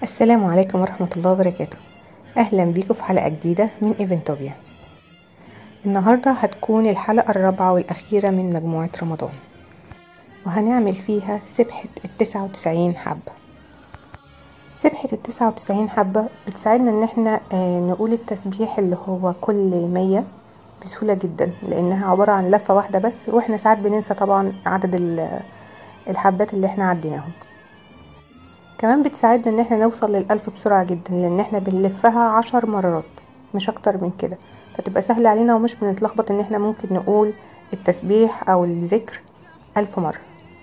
السلام عليكم ورحمة الله وبركاته أهلا بيكم في حلقة جديدة من إيفنتوبيا النهاردة هتكون الحلقة الرابعة والأخيرة من مجموعة رمضان وهنعمل فيها سبحة التسعة وتسعين حبة سبحة التسعة وتسعين حبة بتساعدنا ان احنا نقول التسبيح اللي هو كل مية بسهولة جدا لانها عبارة عن لفة واحدة بس واحنا ساعات بننسى طبعا عدد الحبات اللي احنا عديناهم كمان بتساعدنا ان احنا نوصل للألف بسرعة جدا لان احنا بنلفها عشر مرات مش اكتر من كده فتبقى سهلة علينا ومش بنتلخبط ان احنا ممكن نقول التسبيح او الذكر ألف مرة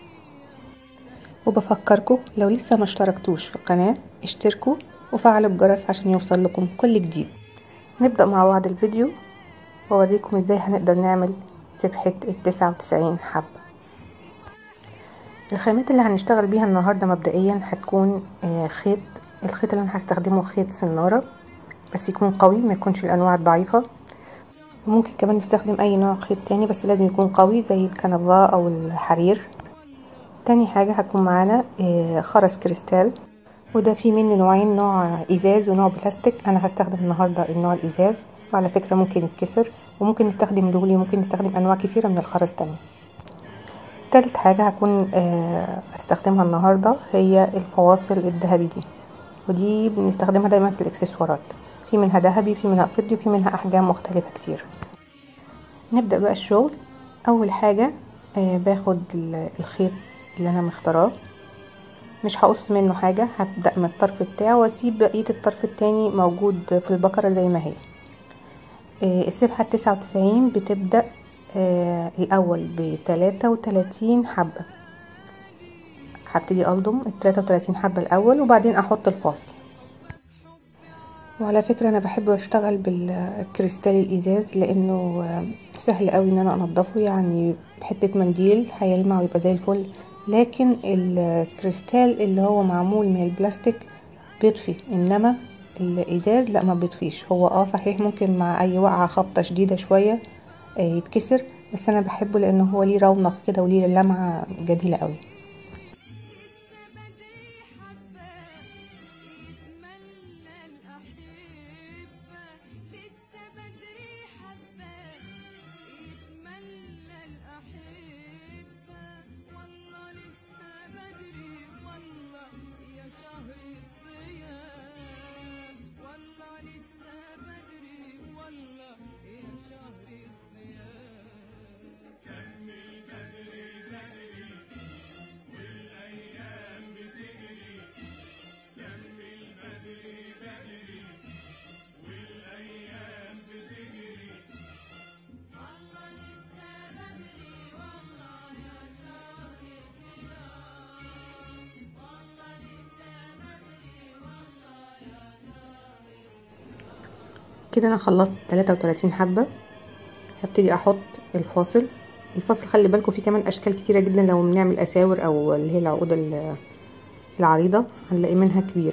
وبفكركم لو لسه ما اشتركتوش في القناة اشتركوا وفعلوا الجرس عشان يوصل لكم كل جديد نبدأ مع بعض الفيديو واوريكم ازاي هنقدر نعمل سبحة التسعة وتسعين حبة الخامات اللي هنشتغل بيها النهاردة مبدئيا هتكون خيط الخيط اللي انا هستخدمه خيط سنارة بس يكون قوي ما يكونش الانواع الضعيفة وممكن كمان نستخدم اي نوع خيط تاني بس لازم يكون قوي زي الكنفا او الحرير تاني حاجة هتكون معانا خرز كريستال وده فيه منه نوعين نوع ازاز ونوع بلاستيك انا هستخدم النهاردة النوع الازاز وعلى فكرة ممكن يتكسر وممكن نستخدم لولي وممكن نستخدم انواع كتيرة من الخرز تانية تالت حاجة هكون استخدمها النهاردة هي الفواصل الذهبي دي ودي بنستخدمها دايما في الاكسسوارات في منها ذهبي في منها فضي وفي منها احجام مختلفة كتير نبدأ بقى الشغل اول حاجة باخد الخيط اللي انا مختاراه مش هقص منه حاجة هبدأ من الطرف بتاعه واسيب بقية الطرف التاني موجود في البكرة زي ما هي السبحة التسعة وتسعين بتبدأ آه الاول بتلاتة وتلاتين حبة هبتدي الضم التلاتة وتلاتين حبة الاول وبعدين احط الفاصل وعلى فكرة انا بحب اشتغل بالكريستال الازاز لانه سهل قوي ان انا انضفه يعني بحتة منديل هيلمع ويبقى زي الفل لكن الكريستال اللي هو معمول من البلاستيك بيطفي انما الازاز لا ما بيطفيش هو اه صحيح ممكن مع اي وقعة خبطة شديدة شوية يتكسر بس انا بحبه لانه هو ليه رونق كده وليه لمعه جميله قوي كده انا خلصت 33 حبة هبتدي احط الفاصل الفاصل خلي بالكم فيه كمان اشكال كتيرة جدا لو بنعمل اساور او اللي هي العقود العريضة هنلاقي منها كبير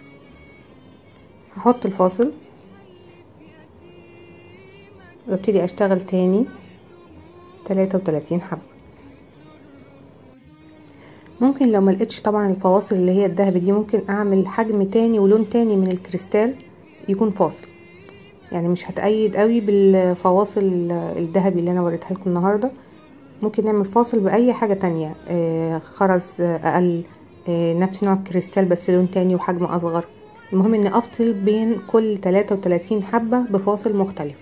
هحط الفاصل وابتدي اشتغل تاني 33 حبة ممكن لو ملقتش طبعا الفواصل اللي هي الذهبي دي ممكن اعمل حجم تاني ولون تاني من الكريستال يكون فاصل يعني مش هتأيد قوي بالفواصل الذهبي اللي انا وريتها لكم النهارده ممكن نعمل فاصل باي حاجه تانية آه خرز اقل آه نفس نوع الكريستال بس لون تاني وحجم اصغر المهم ان افصل بين كل 33 حبه بفاصل مختلف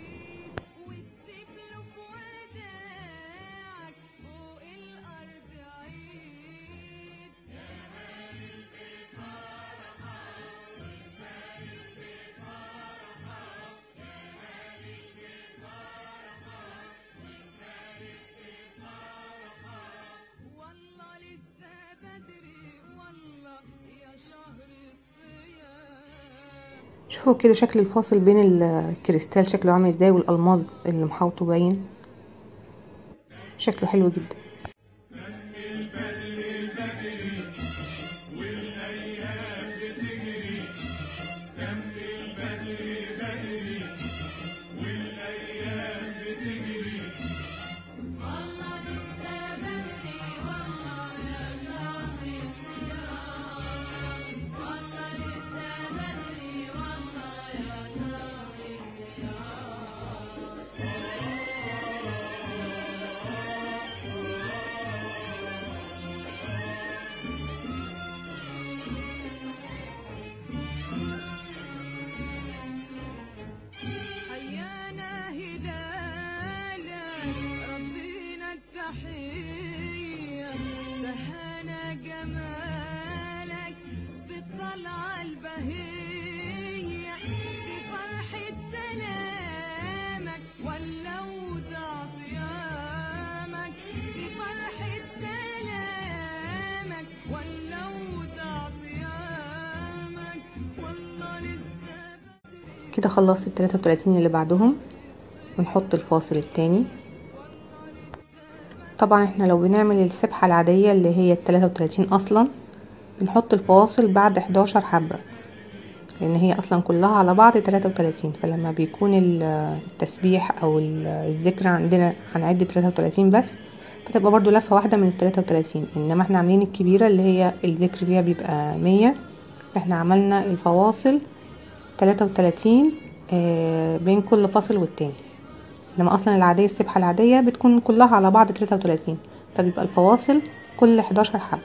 شوفوا كده شكل الفاصل بين الكريستال شكله عامل ازاي والالماظ اللي محاوطه باين شكله حلو جدا البهية دي فرحة سلامك ولو ضاع صيامك دي فرحة سلامك ولو ضاع صيامك والله لسه كده خلصت ال 33 اللي بعدهم ونحط الفاصل التاني طبعا احنا لو بنعمل السبحة العادية اللي هي ال 33 اصلا بنحط الفواصل بعد 11 حبة لان هي اصلا كلها على بعض 33 فلما بيكون ال- التسبيح او ال- الذكر عندنا هنعد 33 بس فتبقى برضو لفة واحدة من ال 33 انما احنا عاملين الكبيرة اللي هي الذكر فيها بيبقى 100 فاحنا عملنا الفواصل 33 آه، بين كل فاصل والتاني انما اصلا العادية السبحة العادية بتكون كلها على بعض 33 فبيبقى الفواصل كل 11 حبة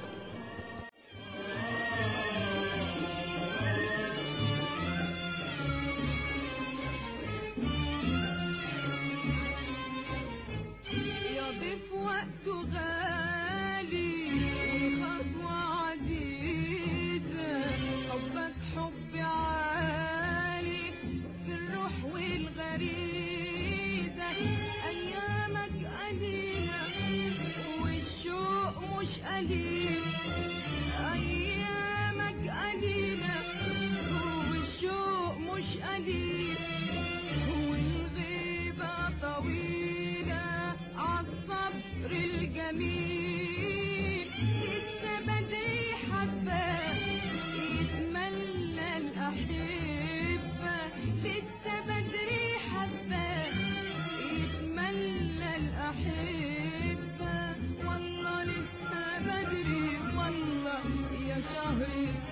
يضيف وقته غالي وخطوة عديدة حبك حب عالي في الروح والغريزة أيامك قليلة والشوق مش قليل أيامك قليلة والشوق مش قليل والغيبة طويلة عالصبر الجميل لسه بدري حبة يتمنى الأحبة لسه بدري حبة يتمنى الأحبة والله لسه بدري والله يا شهر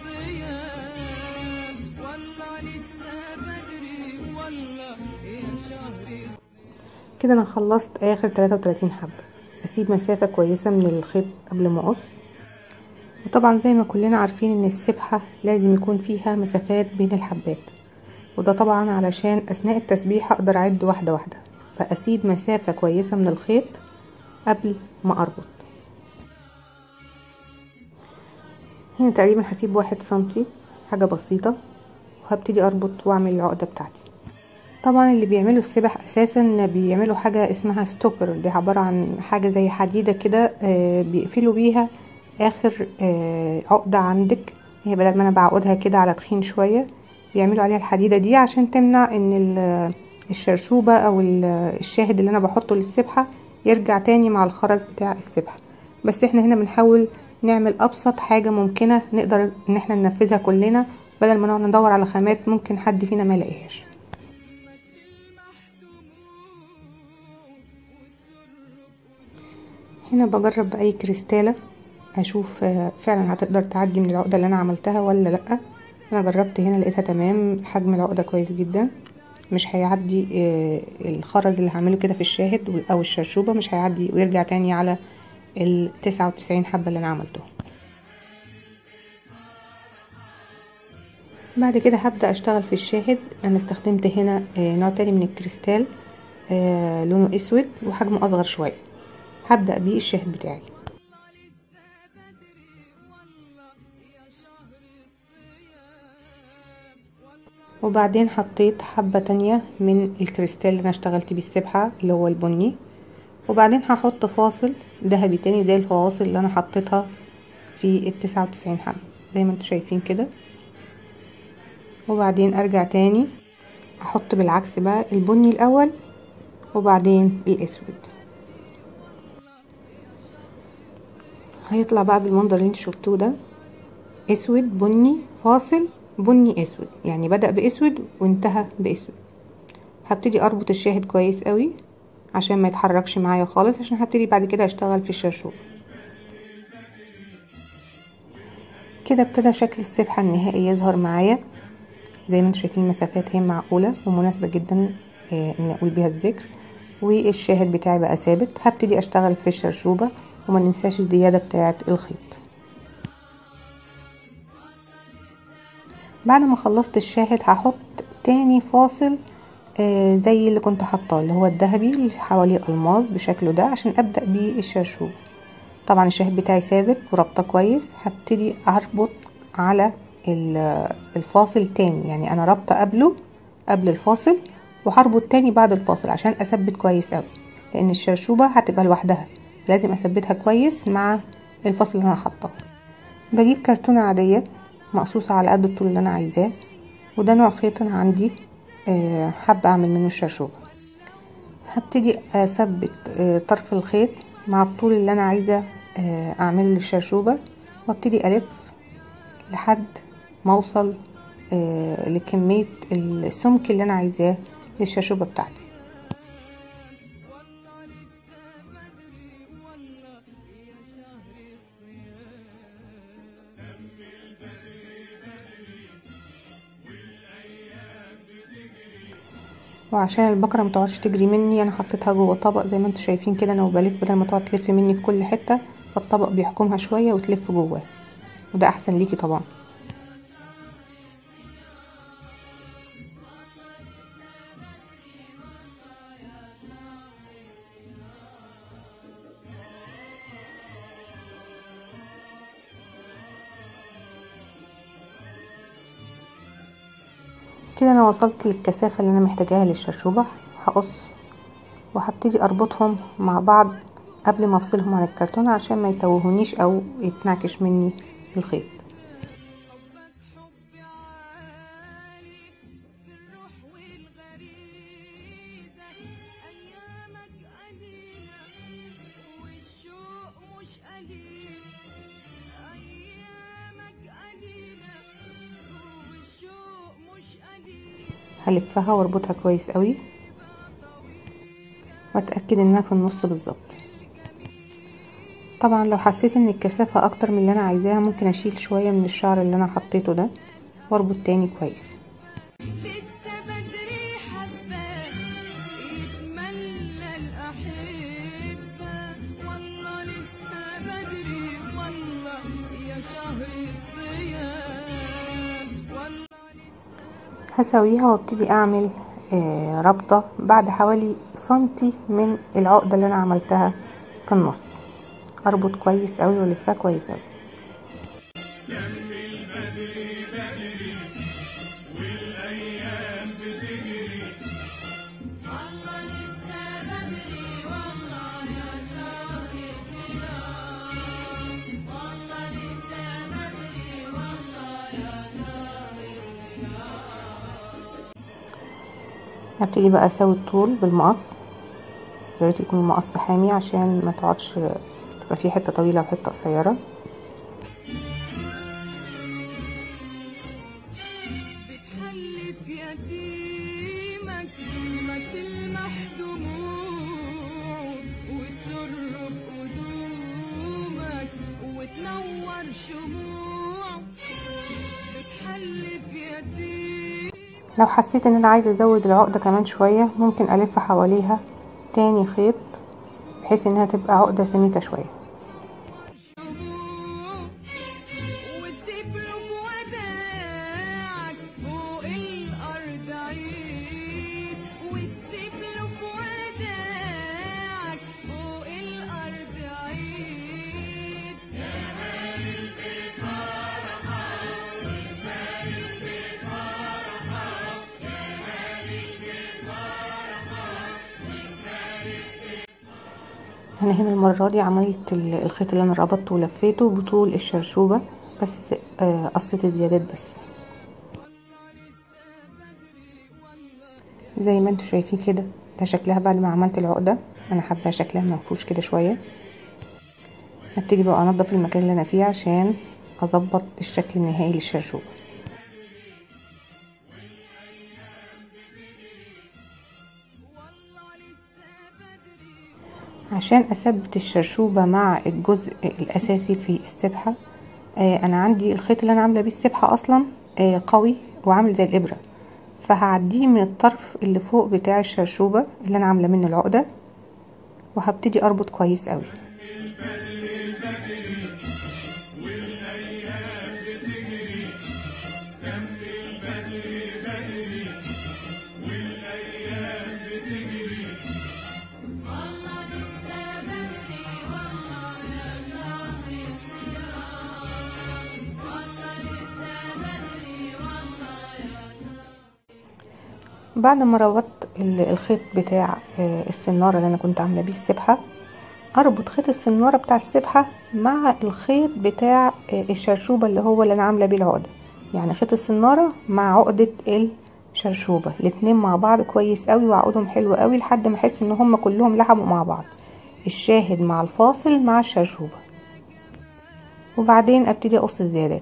الصيام والله لسه بدري والله يا شهر كده انا خلصت اخر 33 حبة اسيب مسافة كويسة من الخيط قبل ما اقص وطبعا زي ما كلنا عارفين ان السبحة لازم يكون فيها مسافات بين الحبات وده طبعا علشان اثناء التسبيح اقدر اعد واحدة واحدة فاسيب مسافة كويسة من الخيط قبل ما اربط هنا تقريبا هسيب واحد سنتي حاجة بسيطة وهبتدي اربط واعمل العقدة بتاعتي طبعا اللي بيعملوا السبح اساسا بيعملوا حاجة اسمها ستوبر دي عبارة عن حاجة زي حديدة كده آه، بيقفلوا بيها اخر آه، عقدة عندك هي بدل ما انا بعقدها كده على تخين شوية بيعملوا عليها الحديدة دي عشان تمنع ان ال- الشرشوبة او ال- الشاهد اللي انا بحطه للسبحة يرجع تاني مع الخرز بتاع السبحة بس احنا هنا بنحاول نعمل ابسط حاجة ممكنة نقدر ان احنا ننفذها كلنا بدل ما نقعد ندور على خامات ممكن حد فينا ما يلاقيهاش هنا بجرب بأي كريستالة اشوف آه، فعلا هتقدر تعدي من العقدة اللي انا عملتها ولا لأ انا جربت هنا لقيتها تمام حجم العقدة كويس جدا مش هيعدي آه، الخرز اللي هعمله كده في الشاهد وال- او الشرشوبة مش هيعدي ويرجع تاني على التسعة وتسعين حبة اللي انا عملتهم بعد كده هبدأ اشتغل في الشاهد انا استخدمت هنا آه، نوع تاني من الكريستال آه، لونه اسود وحجمه اصغر شوية هبدأ بيه الشاهد بتاعي وبعدين حطيت حبة تانية من الكريستال اللي انا اشتغلت بيه السبحة اللي هو البني وبعدين هحط فاصل ذهبي تاني زي الفواصل اللي انا حطيتها في التسعة وتسعين حبة زي ما انتوا شايفين كده وبعدين ارجع تاني احط بالعكس بقى البني الاول وبعدين الاسود هيطلع بقى بالمنظر اللي انتوا شفتوه ده اسود بني فاصل بني اسود يعني بدأ باسود وانتهى باسود هبتدي اربط الشاهد كويس قوي عشان ما يتحركش معايا خالص عشان هبتدي بعد كده اشتغل في الشرشوب كده ابتدى شكل السبحة النهائي يظهر معايا زي ما انتم شايفين المسافات هي معقولة ومناسبة جدا آه، ان اقول بيها الذكر والشاهد بتاعي بقى ثابت هبتدي اشتغل في الشرشوبة وما ننساش الزيادة بتاعة الخيط بعد ما خلصت الشاهد هحط تاني فاصل آه زي اللي كنت حاطاه اللي هو الذهبي اللي حواليه الماظ بشكله ده عشان ابدا بيه الشرشوب طبعا الشاهد بتاعي ثابت ورابطه كويس هبتدي اربط على ال- الفاصل تاني يعني انا رابطه قبله قبل الفاصل وهربط تاني بعد الفاصل عشان اثبت كويس قوي لان الشرشوبه هتبقى لوحدها لازم اثبتها كويس مع الفاصل اللي انا حاطاه بجيب كرتونه عاديه مقصوصه على قد الطول اللي انا عايزاه وده نوع خيط انا عندي آه، حابه اعمل منه الشرشوبه هبتدي اثبت آه، طرف الخيط مع الطول اللي انا عايزه آه، اعمله للشرشوبه وابتدي الف لحد ما اوصل آه، لكميه السمك اللي انا عايزاه للشرشوبه بتاعتي وعشان البقرة متقعدش تجري مني انا حطيتها جوه طبق زي ما انتوا شايفين كده انا وبلف بدل ما تقعد تلف مني في كل حتة فالطبق بيحكمها شوية وتلف جواه وده احسن ليكي طبعا كده انا وصلت للكثافة اللي انا محتاجاها للشرشوبة هقص وهبتدي اربطهم مع بعض قبل ما افصلهم عن الكرتون عشان ما يتوهونيش او يتنعكش مني الخيط حبي عالي في الروح والغريزة أيامك قليلة والشوق مش قليل أيامك قليلة والشوق مش قليل هلفها واربطها كويس قوي واتاكد انها في النص بالظبط طبعا لو حسيت ان الكثافه اكتر من اللي انا عايزاها ممكن اشيل شويه من الشعر اللي انا حطيته ده واربط تاني كويس لسه بدري حبة يتملى الأحبة والله لسه بدري والله يا شهر الصيام والله هسويها وابتدي اعمل آه ربطة بعد حوالي سنتي من العقدة اللي انا عملتها في النص اربط كويس قوي والفها كويس قوي هبتدي بقى اسوي الطول بالمقص يا ريت يكون المقص حامي عشان ما تقعدش تبقى فيه حته طويله وحته قصيره بتحلف يتيمك ما تلمح دموع وتسر بقدومك وتنور شموع بتحلف يتيمك لو حسيت ان انا عايزه ازود العقده كمان شويه ممكن الف حواليها تاني خيط بحيث انها تبقى عقده سميكه شويه وتبلغ وداعك فوق الأرض عيد وتبلغ وداعك فوق الأرض عيد انا هنا المره دي عملت ال- الخيط اللي انا ربطته ولفيته بطول الشرشوبه بس آه، قصيت الزيادات بس زي ما انتوا شايفين كده ده شكلها بعد ما عملت العقده انا حابه شكلها منفوش كده شويه هبتدي بقى انضف المكان اللي انا فيه عشان اظبط الشكل النهائي للشرشوبه عشان اثبت الشرشوبه مع الجزء الاساسي في السبحه آه انا عندي الخيط اللي انا عامله بيه السبحه اصلا آه قوي وعامل زي الابره فهعديه من الطرف اللي فوق بتاع الشرشوبه اللي انا عامله منه العقده وهبتدي اربط كويس قوي بعد ما ربطت ال- الخيط بتاع آه، السنارة اللي انا كنت عاملة بيه السبحة اربط خيط السنارة بتاع السبحة مع الخيط بتاع آه، الشرشوبة اللي هو اللي انا عاملة بيه العقدة يعني خيط السنارة مع عقدة الشرشوبة الاتنين مع بعض كويس قوي وعقودهم حلو قوي لحد ما احس ان هما كلهم لحموا مع بعض الشاهد مع الفاصل مع الشرشوبة وبعدين ابتدي اقص الزيادات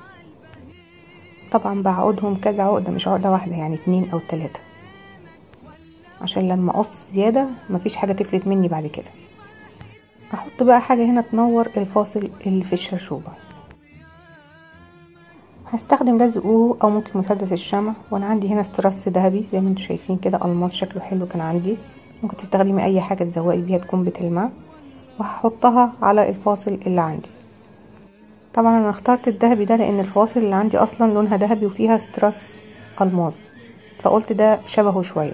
طبعا بعقدهم كذا عقدة مش عقدة واحدة يعني اتنين او تلاتة عشان لما اقص زيادة مفيش حاجة تفلت مني بعد كده احط بقى حاجة هنا تنور الفاصل اللي في الشرشوبة هستخدم لزق أورو او ممكن مسدس الشمع وانا عندي هنا استراس ذهبي زي ما انتم شايفين كده الماس شكله حلو كان عندي ممكن تستخدمي اي حاجة تزوقي بيها تكون بتلمع وهحطها على الفاصل اللي عندي طبعا انا اخترت الذهبي ده لان الفواصل اللي عندي اصلا لونها ذهبي وفيها ستراس الماس فقلت ده شبهه شويه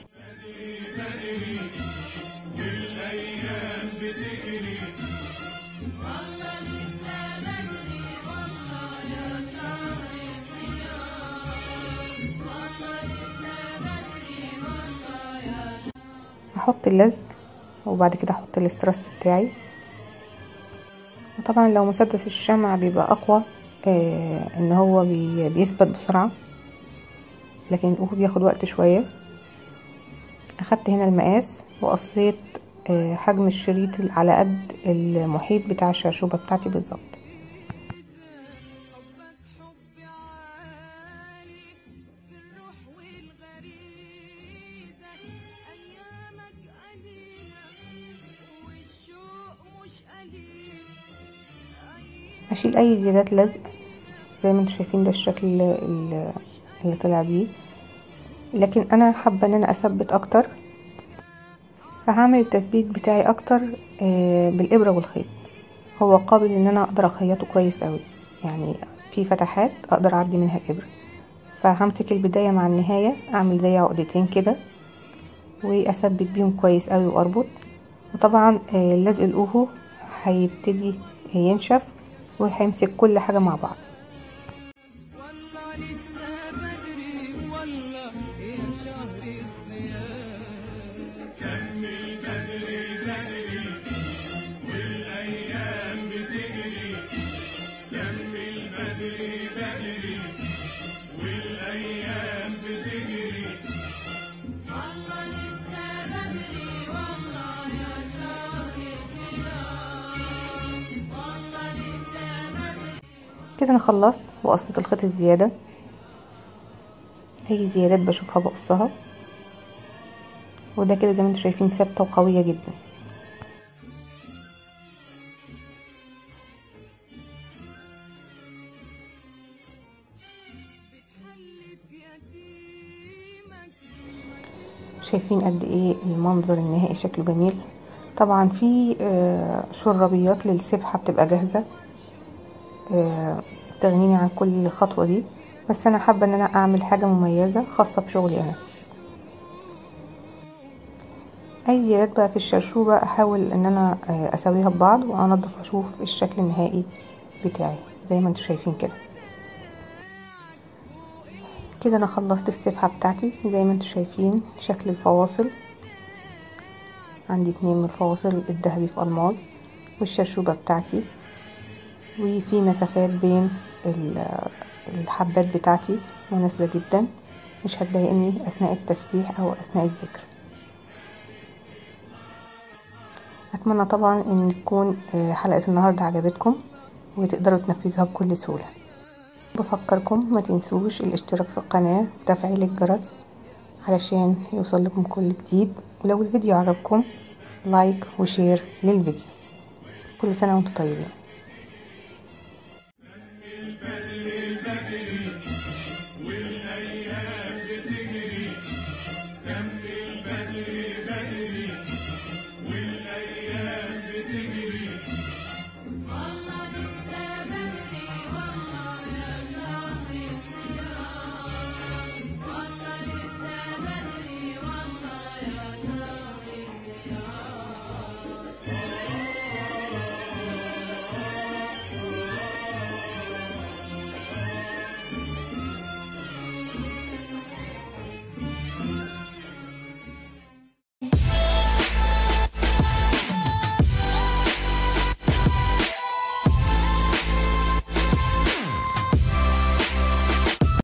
احط اللزق وبعد كده احط الاسترس بتاعي وطبعا لو مسدس الشمع بيبقى اقوى آه ان هو بي بيثبت بسرعة لكن الأوهو بياخد وقت شوية اخدت هنا المقاس وقصيت آه حجم الشريط على قد المحيط بتاع الشرشوبة بتاعتي بالظبط حبك حبي عالي بالروح والغريزة أيامك قليلة والشوق مش قليل اشيل اي زيادات لزق زي ما انتم شايفين ده الشكل اللي, اللي طلع بيه لكن انا حابه ان انا اثبت اكتر فهعمل التثبيت بتاعي اكتر آه، بالابره والخيط هو قابل ان انا اقدر اخيطه كويس قوي يعني في فتحات اقدر اعدي منها الابره فهمسك البدايه مع النهايه اعمل زي عقدتين كده واثبت بيهم كويس قوي واربط وطبعا آه، لزق الاوهو هيبتدي ينشف وهيمسك كل حاجه مع بعض والله لسه بدري والله يا شهر الصيام كده انا خلصت وقصيت الخيط الزياده اي زيادات بشوفها بقصها وده كده زي ما انتم شايفين ثابته وقويه جدا بتحلف يتيمك شايفين قد ايه المنظر النهائي شكله جميل طبعا في آه، شرابيات للسبحه بتبقى جاهزه آه، تغنيني عن كل خطوه دي بس انا حابه ان انا اعمل حاجه مميزه خاصه بشغلي انا اي زيادات بقى في الشرشوبه احاول ان انا آه، اسويها ببعض وانضف اشوف الشكل النهائي بتاعي زي ما انتم شايفين كده كده انا خلصت السبحه بتاعتي زي ما انتم شايفين شكل الفواصل عندي اتنين من الفواصل الذهبي في الماظ والشرشوبه بتاعتي وفي مسافات بين ال- الحبات بتاعتي مناسبه جدا مش هتضايقني اثناء التسبيح او اثناء الذكر اتمنى طبعا ان تكون آه، حلقه النهارده عجبتكم وتقدروا تنفذوها بكل سهوله بفكركم ما تنسوش الاشتراك في القناه وتفعيل الجرس علشان يوصل لكم كل جديد ولو الفيديو عجبكم لايك وشير للفيديو كل سنه وانتم طيبين والأيام